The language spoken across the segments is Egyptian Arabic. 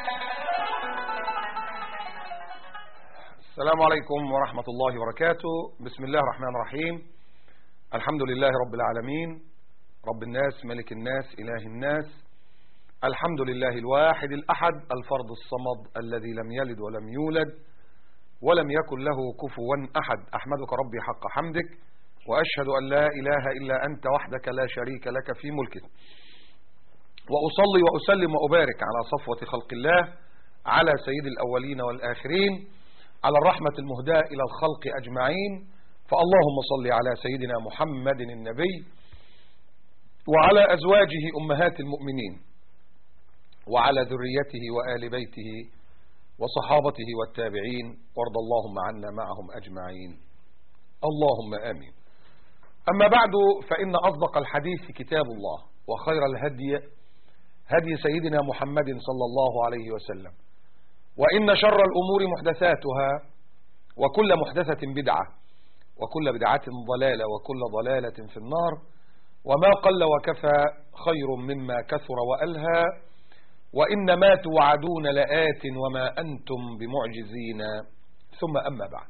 السلام عليكم ورحمة الله وبركاته بسم الله الرحمن الرحيم الحمد لله رب العالمين رب الناس ملك الناس إله الناس الحمد لله الواحد الأحد الفرد الصمد الذي لم يلد ولم يولد ولم يكن له كفوا أحد أحمدك ربي حق حمدك وأشهد أن لا إله إلا أنت وحدك لا شريك لك في ملكك وأصلي وأسلم وأبارك على صفوة خلق الله على سيد الأولين والآخرين على الرحمة المهداة إلى الخلق أجمعين فاللهم صل على سيدنا محمد النبي وعلى أزواجه أمهات المؤمنين وعلى ذريته وآل بيته وصحابته والتابعين وارض اللهم عنا معهم أجمعين اللهم آمين أما بعد فإن أصدق الحديث كتاب الله وخير الهدي هدي سيدنا محمد صلى الله عليه وسلم وإن شر الأمور محدثاتها وكل محدثة بدعة وكل بدعة ضلالة وكل ضلالة في النار وما قل وكفى خير مما كثر وألهى وإن ما توعدون لآت وما أنتم بمعجزين ثم أما بعد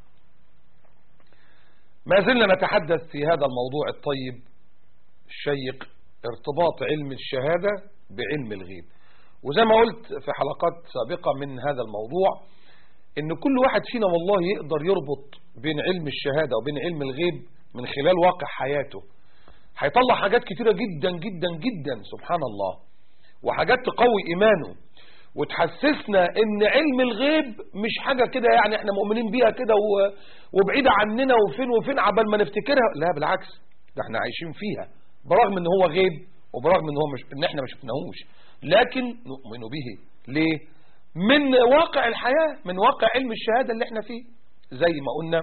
ما زلنا نتحدث في هذا الموضوع الطيب الشيق ارتباط علم الشهادة بعلم الغيب وزي ما قلت في حلقات سابقة من هذا الموضوع ان كل واحد فينا والله يقدر يربط بين علم الشهادة وبين علم الغيب من خلال واقع حياته هيطلع حاجات كتيرة جدا جدا جدا سبحان الله وحاجات تقوي ايمانه وتحسسنا ان علم الغيب مش حاجة كده يعني احنا مؤمنين بيها كده وبعيدة عننا وفين وفين عبال ما نفتكرها لا بالعكس ده احنا عايشين فيها برغم ان هو غيب وبرغم ان هو مش ان احنا ما شفناهوش لكن نؤمن به ليه من واقع الحياة من واقع علم الشهادة اللي احنا فيه زي ما قلنا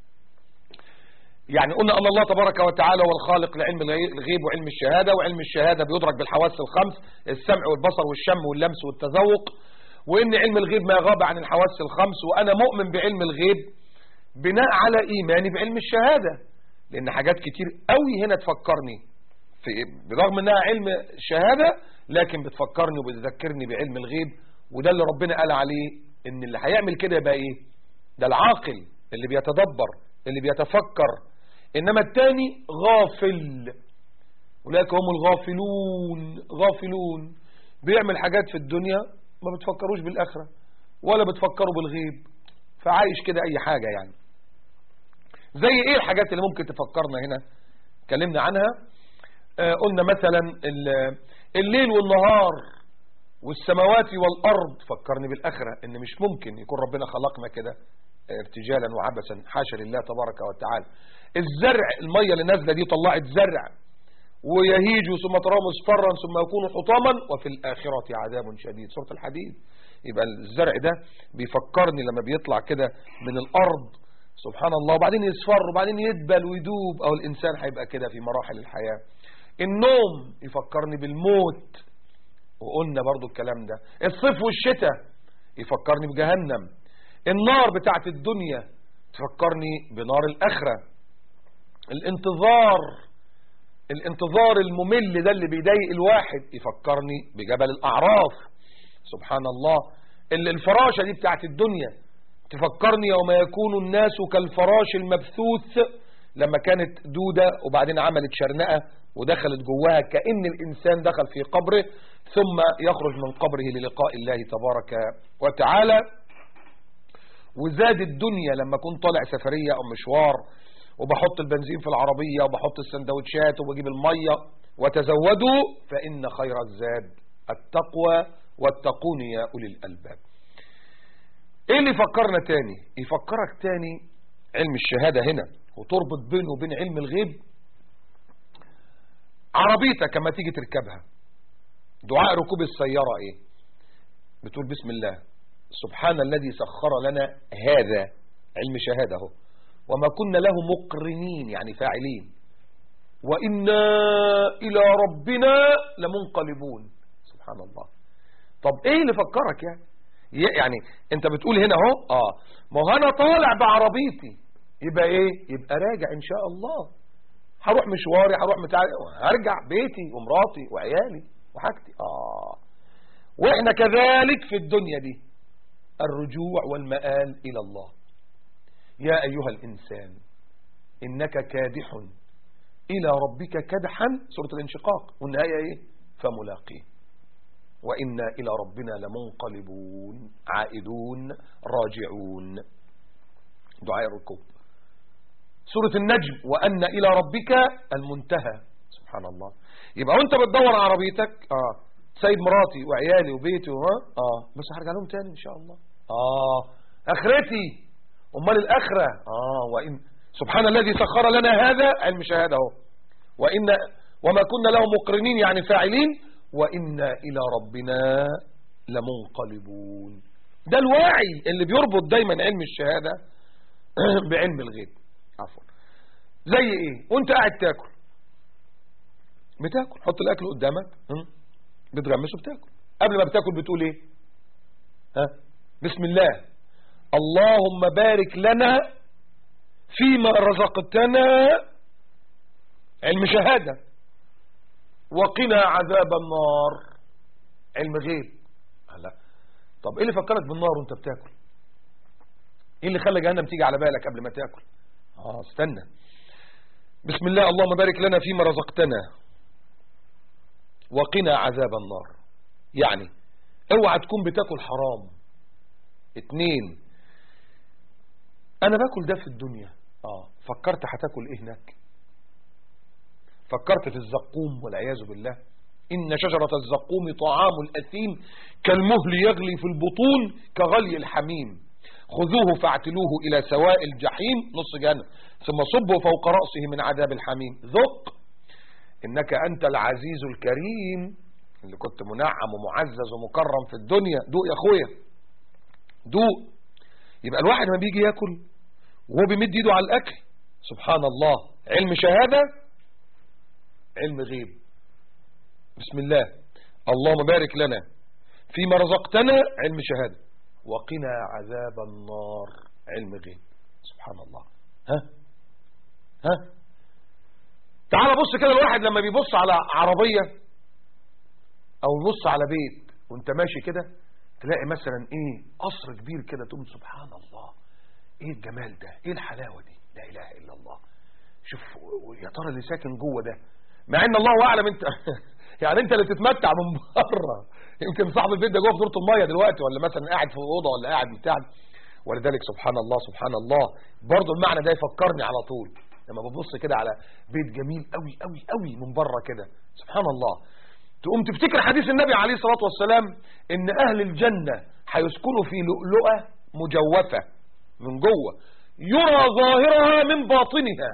يعني قلنا أن الله تبارك وتعالى هو الخالق لعلم الغيب وعلم الشهادة وعلم الشهادة بيدرك بالحواس الخمس السمع والبصر والشم واللمس والتذوق وإن علم الغيب ما غاب عن الحواس الخمس وأنا مؤمن بعلم الغيب بناء على إيماني بعلم الشهادة لأن حاجات كتير قوي هنا تفكرني في برغم أنها علم شهادة لكن بتفكرني وبتذكرني بعلم الغيب وده اللي ربنا قال عليه ان اللي هيعمل كده يبقى ايه ده العاقل اللي بيتدبر اللي بيتفكر انما التاني غافل اولئك هم الغافلون غافلون بيعمل حاجات في الدنيا ما بتفكروش بالاخره ولا بتفكروا بالغيب فعايش كده اي حاجه يعني زي ايه الحاجات اللي ممكن تفكرنا هنا اتكلمنا عنها آه قلنا مثلا الليل والنهار والسماوات والأرض فكرني بالآخرة إن مش ممكن يكون ربنا خلقنا كده ارتجالا وعبثا حاشا لله تبارك وتعالى الزرع المية اللي نازلة دي طلعت زرع ويهيج ثم تراه مصفرا ثم يكون حطاما وفي الآخرة عذاب شديد سورة الحديد يبقى الزرع ده بيفكرني لما بيطلع كده من الأرض سبحان الله وبعدين يصفر وبعدين يدبل ويدوب أو الإنسان هيبقى كده في مراحل الحياة النوم يفكرني بالموت وقلنا برضو الكلام ده الصيف والشتاء يفكرني بجهنم النار بتاعت الدنيا تفكرني بنار الآخرة الانتظار الانتظار الممل ده اللي بيضايق الواحد يفكرني بجبل الأعراف سبحان الله الفراشة دي بتاعت الدنيا تفكرني يوم يكون الناس كالفراش المبثوث لما كانت دودة وبعدين عملت شرنقة ودخلت جواها كأن الإنسان دخل في قبره ثم يخرج من قبره للقاء الله تبارك وتعالى وزاد الدنيا لما كنت طالع سفرية أو مشوار وبحط البنزين في العربية وبحط السندوتشات وبجيب المية وتزودوا فإن خير الزاد التقوى واتقون يا أولي الألباب ايه اللي يفكرنا تاني يفكرك تاني علم الشهادة هنا وتربط بينه وبين علم الغيب عربيتك لما تيجي تركبها دعاء ركوب السيارة ايه بتقول بسم الله سبحان الذي سخر لنا هذا علم شهادة هو وما كنا له مقرنين يعني فاعلين وإنا إلى ربنا لمنقلبون سبحان الله طب ايه اللي فكرك يعني يعني انت بتقول هنا اهو اه ما هو انا طالع بعربيتي يبقى ايه يبقى راجع ان شاء الله هروح مشواري هروح متاع هرجع بيتي ومراتي وعيالي وحاجتي اه وإحنا كذلك في الدنيا دي الرجوع والمآل إلى الله يا أيها الإنسان إنك كادح إلى ربك كدحا سورة الانشقاق والنهاية إيه فملاقيه وإنا إلى ربنا لمنقلبون عائدون راجعون دعاء الركوب سورة النجم وأن إلى ربك المنتهى سبحان الله يبقى وانت بتدور عربيتك اه سايب مراتي وعيالي وبيتي ها اه بس هرجع لهم تاني ان شاء الله اه اخرتي امال الاخره اه وان سبحان الذي سخر لنا هذا علم شهاده اهو وان وما كنا له مقرنين يعني فاعلين وإنا إلى ربنا لمنقلبون ده الواعي اللي بيربط دايما علم الشهادة بعلم الغيب عفوا زي ايه وانت قاعد تاكل بتاكل حط الاكل قدامك بتغمسه بتاكل قبل ما بتاكل بتقول ايه ها بسم الله اللهم بارك لنا فيما رزقتنا علم شهاده وقنا عذاب النار علم غيب لا طب ايه اللي فكرك بالنار وانت بتاكل ايه اللي خلى جهنم تيجي على بالك قبل ما تاكل اه استنى بسم الله اللهم بارك لنا فيما رزقتنا وقنا عذاب النار يعني اوعى تكون بتاكل حرام اتنين انا باكل ده في الدنيا اه فكرت هتاكل ايه هناك فكرت في الزقوم والعياذ بالله إن شجرة الزقوم طعام الأثيم كالمهل يغلي في البطون كغلي الحميم خذوه فاعتلوه إلى سواء الجحيم نص جهنم ثم صبوا فوق رأسه من عذاب الحميم ذق إنك أنت العزيز الكريم اللي كنت منعم ومعزز ومكرم في الدنيا دوق يا أخويا دوق يبقى الواحد ما بيجي ياكل وهو بيمد ايده على الأكل سبحان الله علم شهادة علم غيب بسم الله اللهم بارك لنا فيما رزقتنا علم شهادة وقنا عذاب النار علم غيب سبحان الله ها ها تعال بص كده الواحد لما بيبص على عربية او يبص على بيت وانت ماشي كده تلاقي مثلا ايه قصر كبير كده تقول سبحان الله ايه الجمال ده ايه الحلاوة دي لا اله الا الله شوف يا ترى اللي ساكن جوه ده مع ان الله اعلم انت يعني انت اللي تتمتع من بره يمكن صاحب البيت ده جوه في دورة الميه دلوقتي ولا مثلا قاعد في اوضه ولا قاعد بتاع ولذلك سبحان الله سبحان الله برضه المعنى ده يفكرني على طول لما ببص كده على بيت جميل قوي قوي قوي من بره كده سبحان الله تقوم تفتكر حديث النبي عليه الصلاة والسلام ان اهل الجنة هيسكنوا في لؤلؤة مجوفة من جوه يرى ظاهرها من باطنها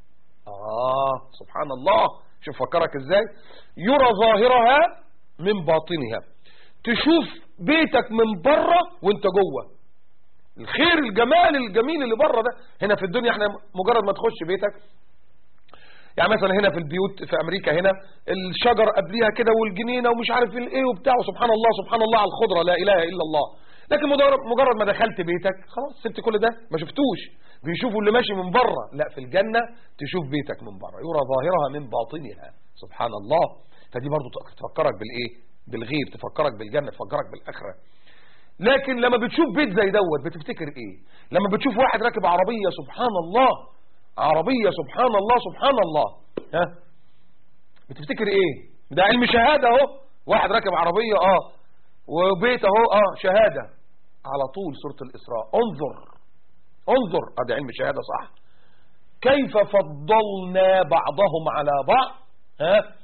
آه سبحان الله شوف فكرك ازاي يرى ظاهرها من باطنها تشوف بيتك من بره وانت جوه الخير الجمال الجميل اللي بره ده هنا في الدنيا احنا مجرد ما تخش بيتك يعني مثلا هنا في البيوت في امريكا هنا الشجر قبليها كده والجنينه ومش عارف ايه وبتاع سبحان الله سبحان الله على الخضره لا اله الا الله لكن مجرد ما دخلت بيتك خلاص سبت كل ده ما شفتوش بيشوفوا اللي ماشي من بره لا في الجنة تشوف بيتك من بره يرى ظاهرها من باطنها سبحان الله فدي برضو تفكرك بالايه بالغيب تفكرك بالجنة تفكرك بالاخرة لكن لما بتشوف بيت زي دوت بتفتكر ايه لما بتشوف واحد راكب عربية سبحان الله عربية سبحان الله سبحان الله ها بتفتكر ايه ده علم شهادة اهو واحد راكب عربية اه وبيت اهو اه شهادة على طول سورة الإسراء انظر انظر ادي علم شهادة صح كيف فضلنا بعضهم على بعض ها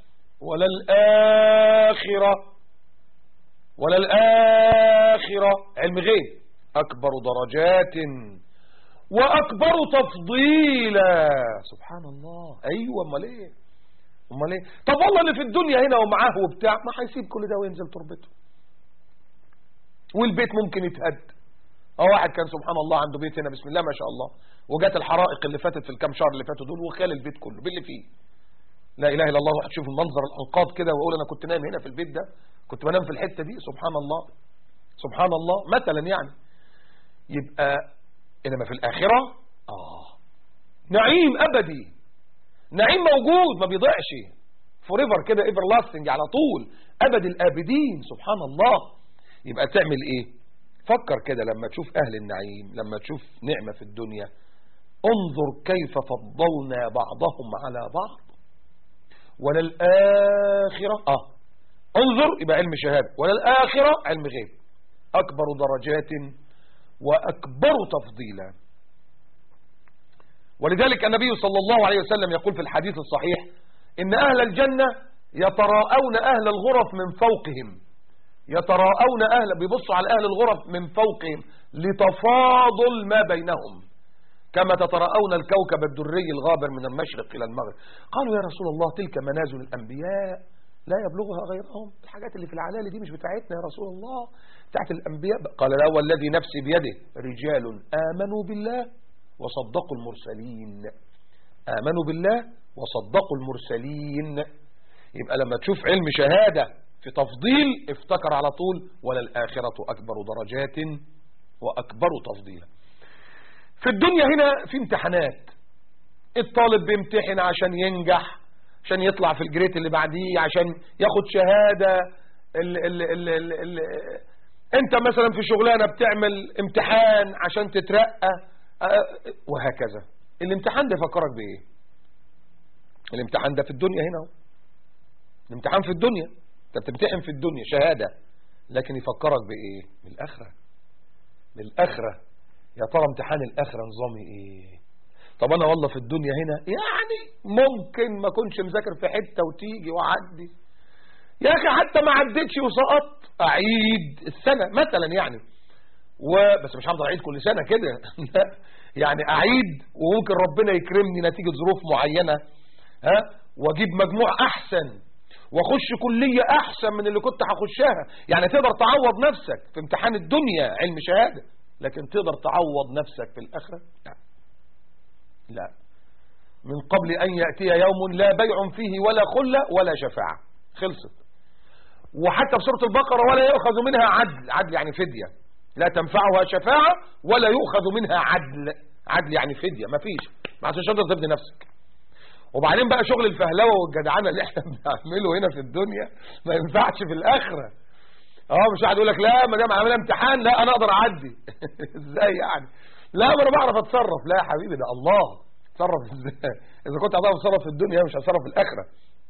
وللآخرة وللآخرة علم غيب أكبر درجات وأكبر تفضيلا سبحان الله أيوة أمال إيه أمال إيه طب والله اللي في الدنيا هنا ومعاه وبتاع ما هيسيب كل ده وينزل تربته والبيت ممكن يتهد اه واحد كان سبحان الله عنده بيت هنا بسم الله ما شاء الله وجات الحرائق اللي فاتت في الكام شهر اللي فاتوا دول وخال البيت كله باللي فيه لا اله الا الله واحد يشوف المنظر الانقاض كده ويقول انا كنت نايم هنا في البيت ده كنت بنام في الحته دي سبحان الله سبحان الله مثلا يعني يبقى انما في الاخره اه نعيم ابدي نعيم موجود ما بيضيعش فوريفر كده ايفر لاستنج على طول ابد الابدين سبحان الله يبقى تعمل ايه فكر كده لما تشوف اهل النعيم لما تشوف نعمة في الدنيا انظر كيف فضلنا بعضهم على بعض وللآخرة اه انظر يبقى علم شهادة وللآخرة علم غيب أكبر درجات وأكبر تفضيلا ولذلك النبي صلى الله عليه وسلم يقول في الحديث الصحيح إن أهل الجنة يتراءون أهل الغرف من فوقهم يتراءون أهل بيبصوا على أهل الغرف من فوقهم لتفاضل ما بينهم كما تتراءون الكوكب الدري الغابر من المشرق إلى المغرب قالوا يا رسول الله تلك منازل الأنبياء لا يبلغها غيرهم الحاجات اللي في العلالي دي مش بتاعتنا يا رسول الله بتاعت الأنبياء قال لا والذي نفسي بيده رجال آمنوا بالله وصدقوا المرسلين آمنوا بالله وصدقوا المرسلين يبقى لما تشوف علم شهادة في تفضيل افتكر على طول وللآخرة أكبر درجات وأكبر تفضيلا في الدنيا هنا في امتحانات الطالب بيمتحن عشان ينجح عشان يطلع في الجريت اللي بعديه عشان ياخد شهادة ال ال ال ال ال انت مثلا في شغلانة بتعمل امتحان عشان تترقى وهكذا الامتحان ده يفكرك بايه الامتحان ده في الدنيا هنا هو الامتحان في الدنيا انت بتمتحن في الدنيا شهادة لكن يفكرك بايه بالاخرة بالاخرة يا ترى امتحان الاخرة نظامي ايه طب انا والله في الدنيا هنا يعني ممكن ما كنش مذاكر في حتة وتيجي وعدي يا اخي حتى ما عدتش وسقطت اعيد السنة مثلا يعني وبس مش هفضل اعيد كل سنة كده يعني اعيد وممكن ربنا يكرمني نتيجة ظروف معينة ها واجيب مجموع احسن واخش كلية احسن من اللي كنت هخشها يعني تقدر تعوض نفسك في امتحان الدنيا علم شهادة لكن تقدر تعوض نفسك في الاخرة لا لا من قبل ان يأتي يوم لا بيع فيه ولا خلة ولا شفاعة خلصت وحتى في سورة البقرة ولا يؤخذ منها عدل عدل يعني فدية لا تنفعها شفاعة ولا يؤخذ منها عدل عدل يعني فدية ما فيش ما عشان تقدر تفدي نفسك وبعدين بقى شغل الفهلوه والجدعنه اللي احنا بنعمله هنا في الدنيا ما ينفعش في الاخره اه مش واحد يقول لك لا ما دام عاملها امتحان لا انا اقدر اعدي ازاي يعني لا ما انا بعرف اتصرف لا يا حبيبي ده الله اتصرف ازاي اذا كنت هتعرف تتصرف في الدنيا مش هتصرف في الاخره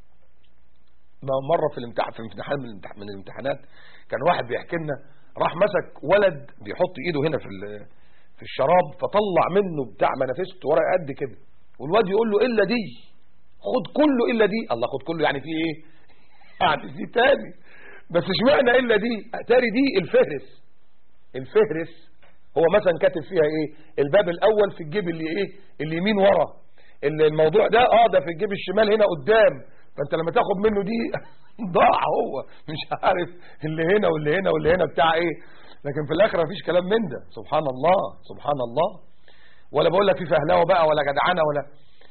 ما مره في الامتحان في امتحان من من الامتحانات كان واحد بيحكي لنا راح مسك ولد بيحط ايده هنا في في الشراب فطلع منه بتاع منافسته ورقه قد كده والواد يقول له الا دي خد كله الا دي الله خد كله يعني في ايه يعني في تاني بس اشمعنى الا دي تاني دي الفهرس الفهرس هو مثلا كاتب فيها ايه الباب الاول في الجيب اللي ايه اليمين ورا الموضوع ده اه ده في الجيب الشمال هنا قدام فانت لما تاخد منه دي ضاع هو مش عارف اللي هنا واللي هنا واللي هنا بتاع ايه لكن في الاخره مفيش كلام من ده سبحان الله سبحان الله ولا بقول لك في فهلاوه بقى ولا جدعنه ولا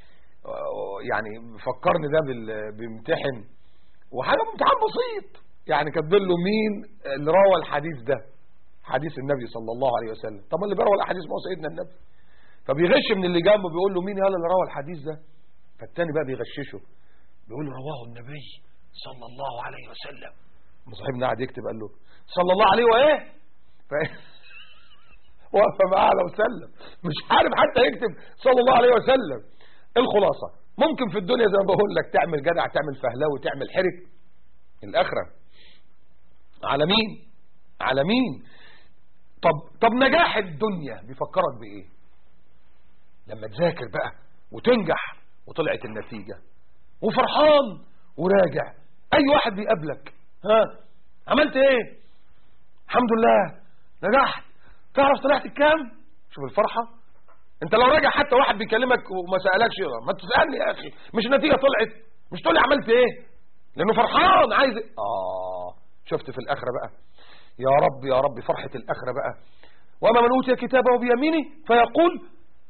يعني فكرني ده بيمتحن وحاجه امتحان بسيط يعني كاتب له مين اللي روى الحديث ده حديث النبي صلى الله عليه وسلم طب اللي بيروى الحديث ما هو سيدنا النبي فبيغش من اللي جنبه بيقول له مين هذا اللي روى الحديث ده فالتاني بقى بيغششه بيقول له رواه النبي صلى الله عليه وسلم صاحبنا قاعد يكتب قال له صلى الله عليه وايه ف... وقف معاه لو سلم مش عارف حتى يكتب صلى الله عليه وسلم الخلاصة ممكن في الدنيا زي ما بقول لك تعمل جدع تعمل فهلاوي تعمل حرك الآخرة على مين على مين طب طب نجاح الدنيا بيفكرك بإيه لما تذاكر بقى وتنجح وطلعت النتيجة وفرحان وراجع أي واحد بيقابلك ها عملت ايه الحمد لله نجحت تعرف طلعت كام شوف الفرحة انت لو راجع حتى واحد بيكلمك وما سألكش ما تسألني يا اخي مش النتيجة طلعت مش تقول لي عملت ايه لانه فرحان عايز إيه؟ اه شفت في الاخرة بقى يا رب يا رب فرحة الاخرة بقى واما من اوتي كتابه بيمينه فيقول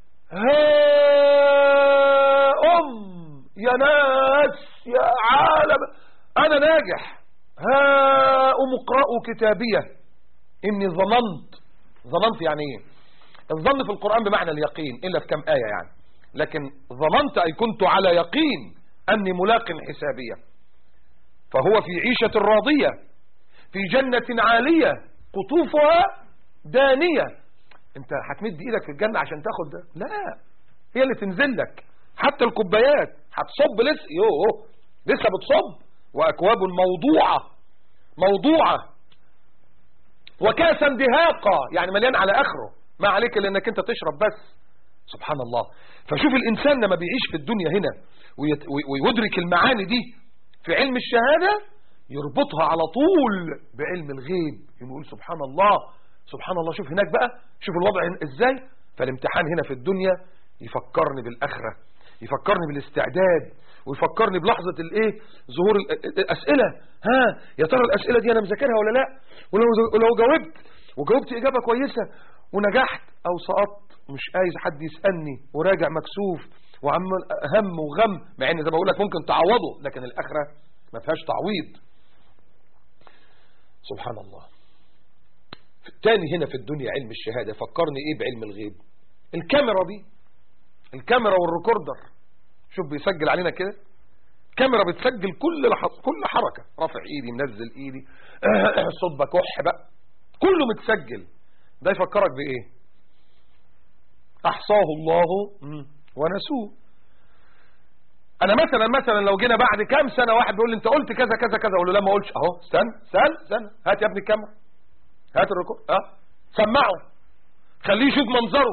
ها ام يا ناس يا عالم انا ناجح ها ام اقرأوا كتابيه اني ظننت ظننت يعني ايه الظن في القرآن بمعنى اليقين إلا في كم آية يعني لكن ظننت أي كنت على يقين أني ملاق حسابية فهو في عيشة راضية في جنة عالية قطوفها دانية انت هتمد ايدك في الجنة عشان تاخد ده لا هي اللي تنزل لك حتى الكوبايات هتصب لسه يوه لسه بتصب واكواب موضوعة موضوعة وكاسا دهاقا يعني مليان على اخره ما عليك الا انك انت تشرب بس سبحان الله فشوف الانسان لما بيعيش في الدنيا هنا ويدرك المعاني دي في علم الشهادة يربطها على طول بعلم الغيب يقول سبحان الله سبحان الله شوف هناك بقى شوف الوضع ازاي فالامتحان هنا في الدنيا يفكرني بالآخرة يفكرني بالاستعداد ويفكرني بلحظة الايه ظهور الأسئلة ها يا ترى الأسئلة دي أنا مذاكرها ولا لا ولو, ولو جاوبت وجاوبت إجابة كويسة ونجحت أو سقطت مش عايز حد يسألني وراجع مكسوف وعمل هم وغم مع ان زي ما بقول لك ممكن تعوضه لكن الآخرة ما فيهاش تعويض سبحان الله الثاني هنا في الدنيا علم الشهادة فكرني ايه بعلم الغيب الكاميرا دي الكاميرا والريكوردر شوف بيسجل علينا كده كاميرا بتسجل كل لحظة كل حركة رافع ايدي منزل ايدي صوت بكح بقى كله متسجل ده يفكرك بايه احصاه الله ونسوه انا مثلا مثلا لو جينا بعد كام سنة واحد بيقول لي انت قلت كذا كذا كذا اقول له لا ما قلتش اهو استنى استنى استنى هات يا ابني الكاميرا هات الريكورد اه سمعه خليه يشوف منظره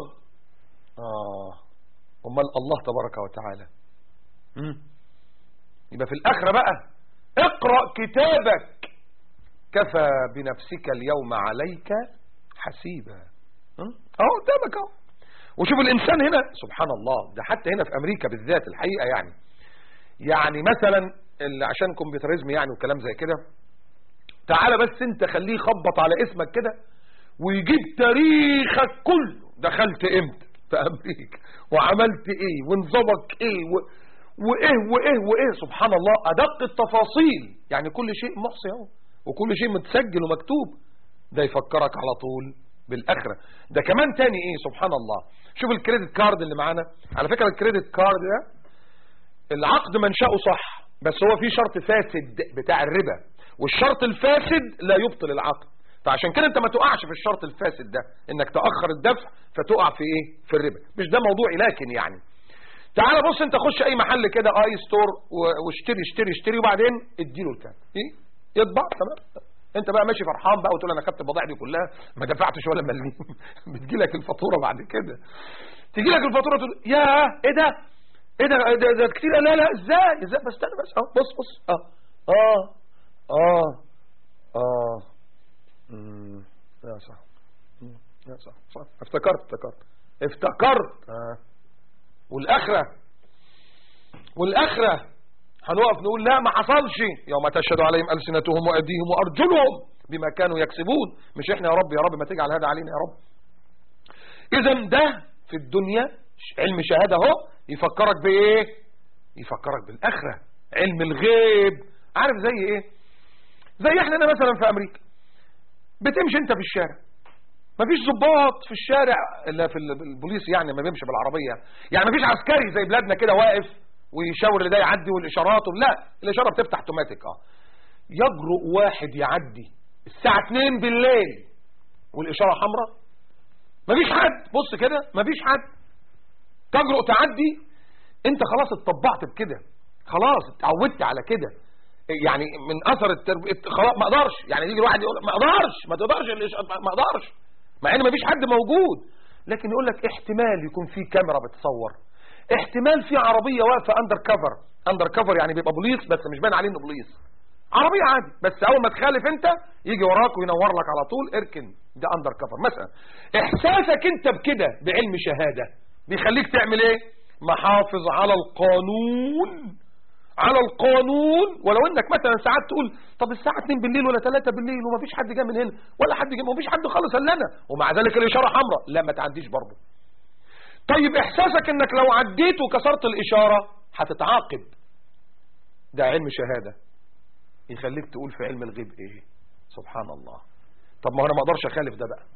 اه امال الله تبارك وتعالى امم يبقى في الاخره بقى اقرا كتابك كفى بنفسك اليوم عليك حسيبا اهو قدامك اهو وشوف الانسان هنا سبحان الله ده حتى هنا في امريكا بالذات الحقيقه يعني يعني مثلا اللي عشان كمبيوتريزم يعني وكلام زي كده تعالى بس انت خليه يخبط على اسمك كده ويجيب تاريخك كله دخلت امتى في امريكا وعملت ايه ونظامك ايه و... وايه وايه وايه سبحان الله ادق التفاصيل يعني كل شيء محصي اهو وكل شيء متسجل ومكتوب ده يفكرك على طول بالاخره ده كمان تاني ايه سبحان الله شوف الكريدت كارد اللي معانا على فكره الكريدت كارد ده العقد منشأه صح بس هو في شرط فاسد بتاع الربا والشرط الفاسد لا يبطل العقد فعشان كده انت ما تقعش في الشرط الفاسد ده انك تأخر الدفع فتقع في ايه في الربا مش ده موضوعي لكن يعني تعال بص انت خش اي محل كده اي ستور واشتري اشتري اشتري وبعدين اديله الكارت ايه يطبع تمام انت بقى ماشي فرحان بقى وتقول انا خدت البضائع دي كلها ما دفعتش ولا مليم بتجي لك الفاتوره بعد كده تيجي لك الفاتوره تقول يا ايه ده ايه ده ده, ده كتير لا لا ازاي ازاي بس استنى بس اهو بص بص اه اه اه اه امم يا صح يا صح صح افتكرت افتكرت افتكرت اه والاخره والاخره هنقف نقول لا ما حصلش يوم تشهد عليهم ألسنتهم وأيديهم وأرجلهم بما كانوا يكسبون مش احنا يا رب يا رب ما تجعل هذا علينا يا رب اذا ده في الدنيا علم شهادة اهو يفكرك بايه يفكرك بالاخرة علم الغيب عارف زي ايه زي احنا مثلا في امريكا بتمشي انت في الشارع مفيش ضباط في الشارع الا في البوليس يعني ما بيمشي بالعربية يعني مفيش عسكري زي بلادنا كده واقف ويشاور اللي ده يعدي والاشارات لا الاشاره بتفتح اوتوماتيك اه يجرؤ واحد يعدي الساعه 2 بالليل والاشاره حمراء مفيش حد بص كده مفيش حد تجرؤ تعدي انت خلاص اتطبعت بكده خلاص اتعودت على كده يعني من اثر التربيه خلاص ما اقدرش يعني يجي الواحد يقول ما اقدرش ما تقدرش ما اقدرش مع ان مفيش حد موجود لكن يقول لك احتمال يكون في كاميرا بتصور احتمال في عربية واقفة اندر كفر اندر كفر يعني بيبقى بوليس بس مش باين عليه انه بوليس عربية عادي بس اول ما تخالف انت يجي وراك وينور لك على طول اركن ده اندر كفر مثلا احساسك انت بكده بعلم شهادة بيخليك تعمل ايه محافظ على القانون على القانون ولو انك مثلا ساعات تقول طب الساعة 2 بالليل ولا 3 بالليل ومفيش حد جاي من هنا ولا حد جاي مفيش حد خالص الا انا ومع ذلك الاشارة حمراء لا ما تعديش برضه طيب احساسك انك لو عديت وكسرت الاشارة هتتعاقب ده علم شهادة يخليك تقول في علم الغيب ايه سبحان الله طب ما انا ما اقدرش اخالف ده بقى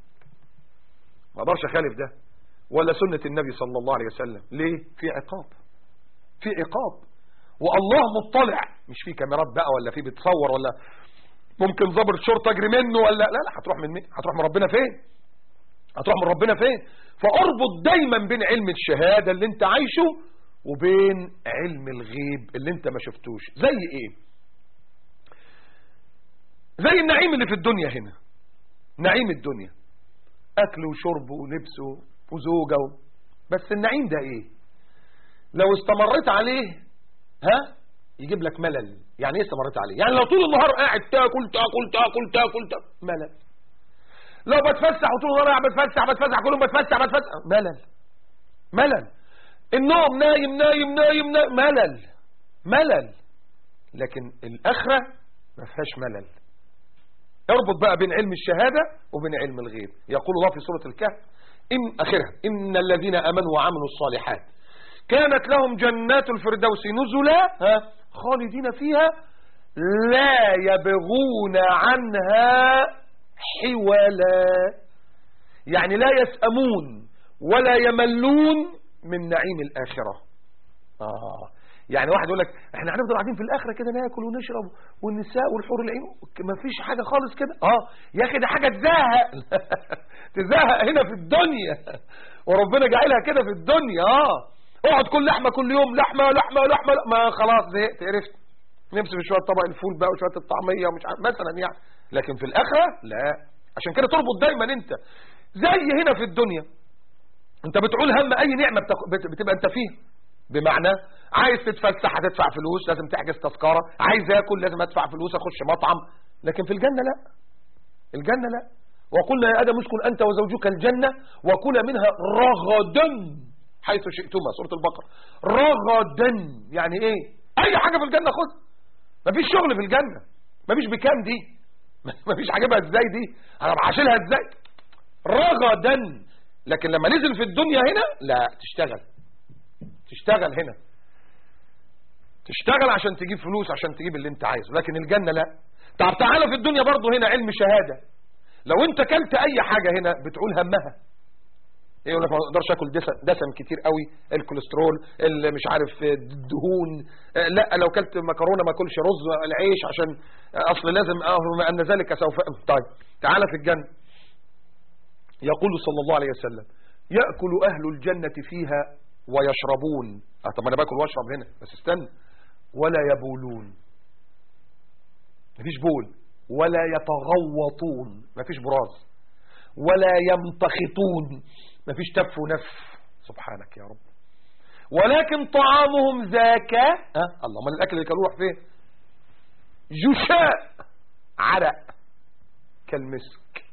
ما اقدرش اخالف ده ولا سنة النبي صلى الله عليه وسلم ليه في عقاب في عقاب والله مطلع مش في كاميرات بقى ولا في بتصور ولا ممكن ضابط شرطه اجري منه ولا لا لا هتروح من مين هتروح من ربنا فين هتروح من ربنا فين فاربط دايما بين علم الشهاده اللي انت عايشه وبين علم الغيب اللي انت ما شفتوش زي ايه زي النعيم اللي في الدنيا هنا نعيم الدنيا اكل وشرب ولبس وزوجه بس النعيم ده ايه لو استمريت عليه ها يجيب لك ملل يعني ايه استمريت عليه يعني لو طول النهار قاعد تاكل تاكل تاكل تاكل, تاكل ملل لو بتفسح وطول النهار قاعد بتفسح بتفسح كل يوم بتفسح بتفسح ملل ملل النوم نايم نايم نايم, نايم ملل ملل لكن الآخرة ما فيهاش ملل اربط بقى بين علم الشهادة وبين علم الغيب يقول الله في سورة الكهف إن آخرها إن الذين أمنوا وعملوا الصالحات كانت لهم جنات الفردوس نزلا ها خالدين فيها لا يبغون عنها حولا يعني لا يسأمون ولا يملون من نعيم الآخرة آه يعني واحد يقول لك احنا هنفضل قاعدين في الآخرة كده ناكل ونشرب والنساء والحور العين ما فيش حاجة خالص كده اه يا اخي ده حاجة تزهق تزهق هنا في الدنيا وربنا جعلها كده في الدنيا اه اقعد كل لحمة كل يوم لحمة لحمة لحمة ما خلاص زهقت عرفت نمسك شوية طبق الفول بقى وشوية الطعمية ومش عارف مثلا يعني لكن في الآخرة لا عشان كده تربط دايما انت زي هنا في الدنيا انت بتقول هم اي نعمة بتبقى انت فيها بمعنى عايز تتفسح هتدفع فلوس لازم تحجز تذكرة عايز اكل لازم ادفع فلوس اخش مطعم لكن في الجنة لا الجنة لا وقلنا يا ادم اسكن انت وزوجك الجنة وكلا منها رغدا حيث شئتما سورة البقرة رغدا يعني ايه اي حاجة في الجنة خذ مفيش شغل في الجنة مفيش بكام دي مفيش عجبها ازاي دي انا بعاشلها ازاي رغدا لكن لما نزل في الدنيا هنا لا تشتغل تشتغل هنا تشتغل عشان تجيب فلوس عشان تجيب اللي انت عايزه لكن الجنة لا طب تعالى في الدنيا برضه هنا علم شهادة لو انت كلت اي حاجة هنا بتقول همها ايه يقول لك ما اقدرش اكل دسم, دسم كتير قوي الكوليسترول اللي مش عارف الدهون لا لو كلت مكرونه ما اكلش رز العيش عشان اصل لازم اه ان ذلك سوف طيب تعالى في الجنه يقول صلى الله عليه وسلم ياكل اهل الجنه فيها ويشربون اه طب انا باكل واشرب هنا بس استنى ولا يبولون مفيش بول ولا يتغوطون مفيش براز ولا يمتخطون مفيش تف ونف سبحانك يا رب ولكن طعامهم ذاك أه؟ الله من الأكل اللي كانوا يروح فين جشاء عرق كالمسك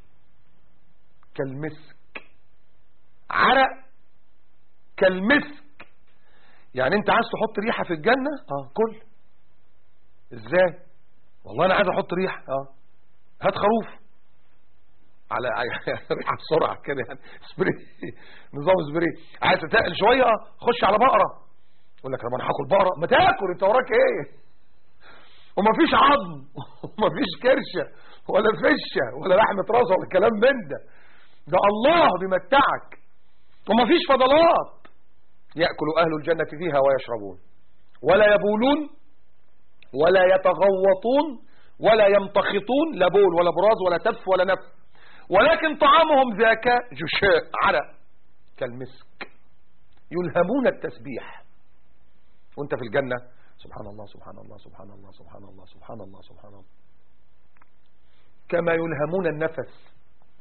كالمسك عرق كالمسك يعني انت عايز تحط ريحة في الجنة اه كل ازاي والله انا عايز احط ريحة اه هات خروف على ريحه بسرعه كده يعني سبري نظام سبري عايز تتقل شويه خش على بقره يقول لك طب انا هاكل بقره ما تاكل انت وراك ايه ومفيش عظم ومفيش كرشه ولا فشه ولا لحمه راس ولا كلام من ده ده الله بيمتعك ومفيش فضلات ياكل اهل الجنه فيها ويشربون ولا يبولون ولا يتغوطون ولا يمتخطون لا بول ولا براز ولا تف ولا نف ولكن طعامهم ذاك جشاء عرق كالمسك يلهمون التسبيح وانت في الجنة سبحان الله سبحان الله سبحان الله سبحان الله سبحان الله سبحان الله كما يلهمون النفس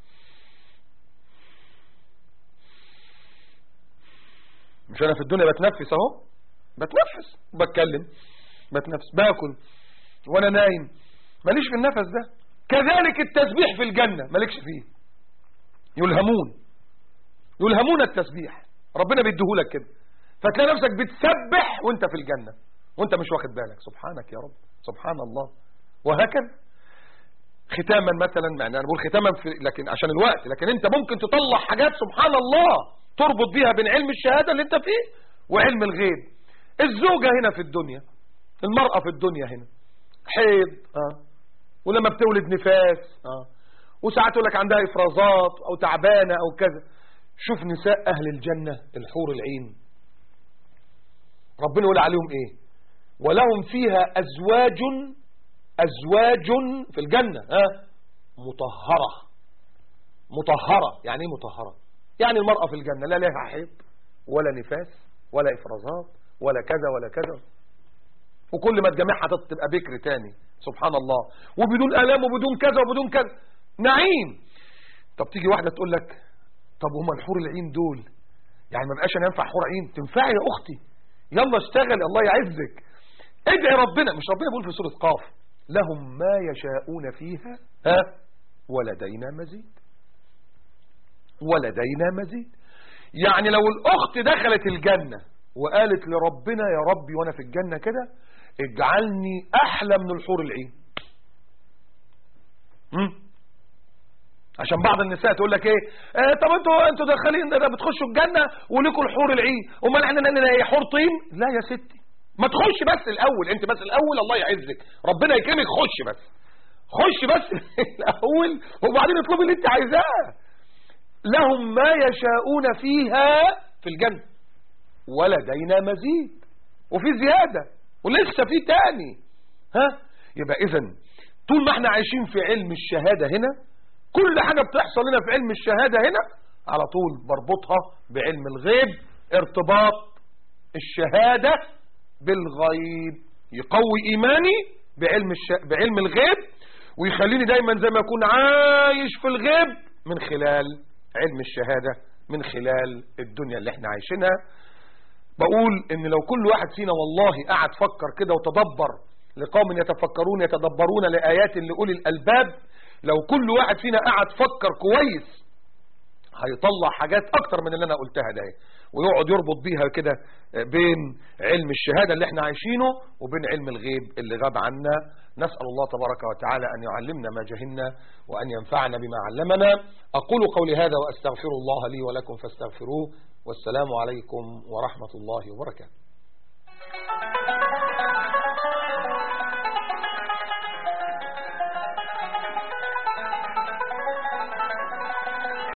مش انا في الدنيا بتنفس اهو بتنفس بتكلم بتنفس باكل وانا نايم ماليش في النفس ده كذلك التسبيح في الجنة مالكش فيه يلهمون يلهمون التسبيح ربنا بيديهولك كده فتلاقي نفسك بتسبح وانت في الجنة وانت مش واخد بالك سبحانك يا رب سبحان الله وهكذا ختاما مثلا يعني انا بقول ختاما في لكن عشان الوقت لكن انت ممكن تطلع حاجات سبحان الله تربط بيها بين علم الشهادة اللي انت فيه وعلم الغيب الزوجة هنا في الدنيا المرأة في الدنيا هنا حيض اه ولما بتولد نفاس اه وساعات يقول لك عندها افرازات او تعبانه او كذا شوف نساء اهل الجنه الحور العين ربنا يقول عليهم ايه ولهم فيها ازواج أزواج في الجنة ها مطهرة مطهرة يعني ايه مطهرة يعني المرأة في الجنة لا لها حيض ولا نفاس ولا إفرازات ولا كذا ولا كذا وكل ما تجمعها تبقى بكر تاني سبحان الله وبدون آلام وبدون كذا وبدون كذا نعيم طب تيجي واحدة تقول لك طب هما الحور العين دول يعني ما بقاش انا ينفع حور عين تنفعي يا اختي يلا اشتغلي الله يعزك ادعي ربنا مش ربنا بيقول في سورة قاف لهم ما يشاءون فيها ها ولدينا مزيد ولدينا مزيد يعني لو الأخت دخلت الجنة وقالت لربنا يا ربي وأنا في الجنة كده اجعلني أحلى من الحور العين م? عشان بعض النساء تقول لك ايه اه طب انتوا انتوا داخلين ده بتخشوا الجنه ولكم الحور العين امال احنا عندنا ايه حور طين لا يا ستي ما تخش بس الاول انت بس الاول الله يعزك ربنا يكرمك خش بس خش بس الاول وبعدين اطلبي اللي انت عايزاه لهم ما يشاءون فيها في الجنة ولدينا مزيد وفي زيادة ولسه في تاني ها يبقى اذا طول ما احنا عايشين في علم الشهادة هنا كل حاجة بتحصل لنا في علم الشهادة هنا على طول بربطها بعلم الغيب ارتباط الشهادة بالغيب يقوي إيماني بعلم, الش... بعلم الغيب ويخليني دايما زي ما أكون عايش في الغيب من خلال علم الشهادة من خلال الدنيا اللي احنا عايشينها بقول ان لو كل واحد فينا والله قعد فكر كده وتدبر لقوم يتفكرون يتدبرون لآيات لأولي الألباب لو كل واحد فينا قعد فكر كويس هيطلع حاجات اكتر من اللي انا قلتها ده ويقعد يربط بيها كده بين علم الشهادة اللي احنا عايشينه وبين علم الغيب اللي غاب عنا نسأل الله تبارك وتعالى أن يعلمنا ما جهلنا وأن ينفعنا بما علمنا أقول قولي هذا وأستغفر الله لي ولكم فاستغفروه والسلام عليكم ورحمة الله وبركاته